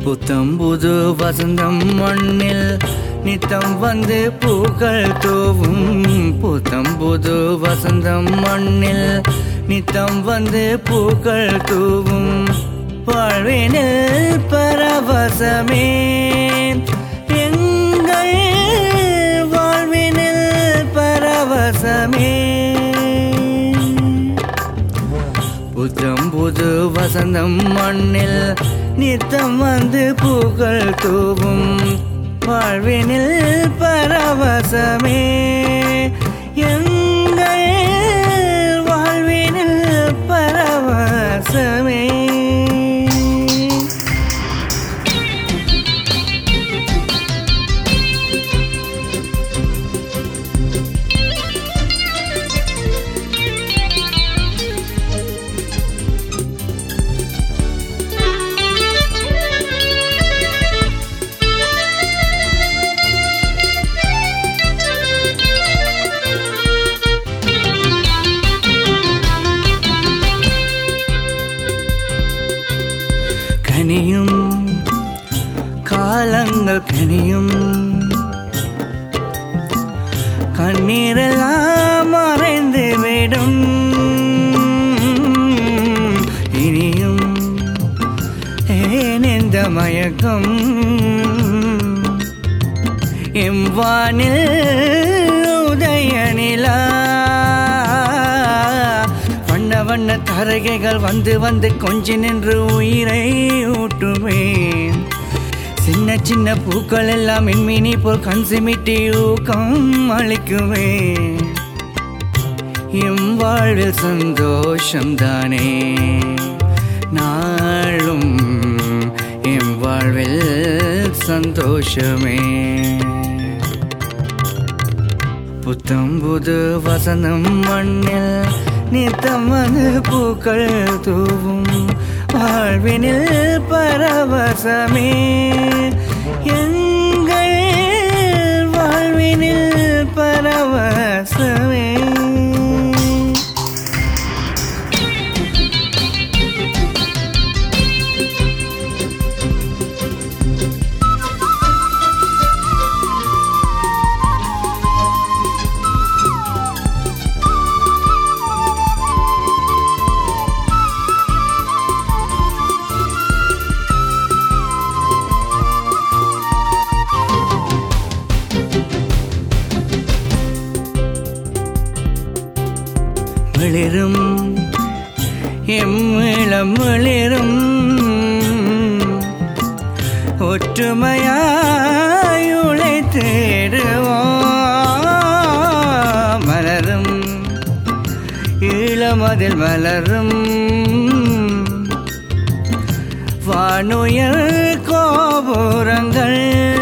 புத்தம் புது வசந்தம் மண்ணில் நித்தம் வந்து பூக்கள் தூவும் புத்தம் புது வசந்தம் மண்ணில் நித்தம் வந்து பூக்கள் தூவும் வாழ்வினில் பரவசமே எங்கள் வாழ்வினில் பரவசமே புத்தம் புது வசந்தம் மண்ணில் நித்தம் வந்து பூக்கள் தூவும் வாழ்வினில் பரவசமே எங்கள் வாழ்வினில் பரவசமே கனியும் காலங்கள் கனியும் கண்ணீரெல்லாம் மறைந்து விடும் இனியும் ஏன் இந்த மயக்கம் எம்வானில் உதய நிலா வண்ண வண்ண தரகைகள் வந்து வந்து கொஞ்சி நின்று உயிரை ஊட்டுவேன் சின்ன சின்ன பூக்கள் எல்லாம் மின்மினி போல் கண் சிமிட்டி ஊக்கம் அளிக்குவேன் எம் வாழ்வில் சந்தோஷம்தானே நாளும் எம் வாழ்வில் சந்தோஷமே புத்தம் புது வசனம் மண்ணில் நித்தம் வந்து பூக்கள் தூவும் வாழ்வினில் பரவசமே எங்கள் வாழ்வினில் பரவசமே மிளிரும் எம் இளம் மிளிரும் ஒற்றுமையாய் உழைத்திடுவோம் மலரும் இளமதில் மலரும் வானுயர் கோபுரங்கள்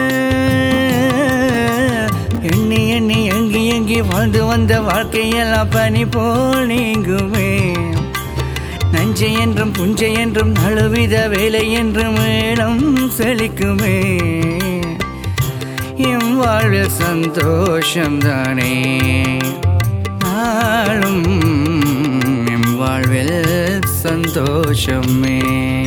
எண்ணி எண்ணி எங்கி எங்கி வாழ்ந்து வந்த வாழ்க்கையெல்லாம் பனி போல் நீங்குமே நஞ்சை என்றும் புஞ்சை என்றும் நழுவித வேலை என்றும் மேலும் செழிக்குமே எம் வாழ்வில் சந்தோஷம்தானே நாளும் எம் வாழ்வில் சந்தோஷமே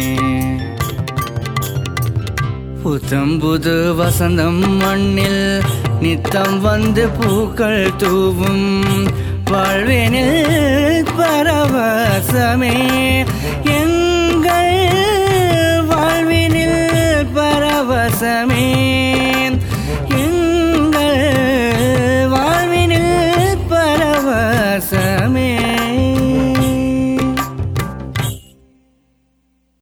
புத்தம் புது வசந்தம் மண்ணில் நித்தம் வந்து பூக்கள் தூவும் வாழ்வினில் பரவசமே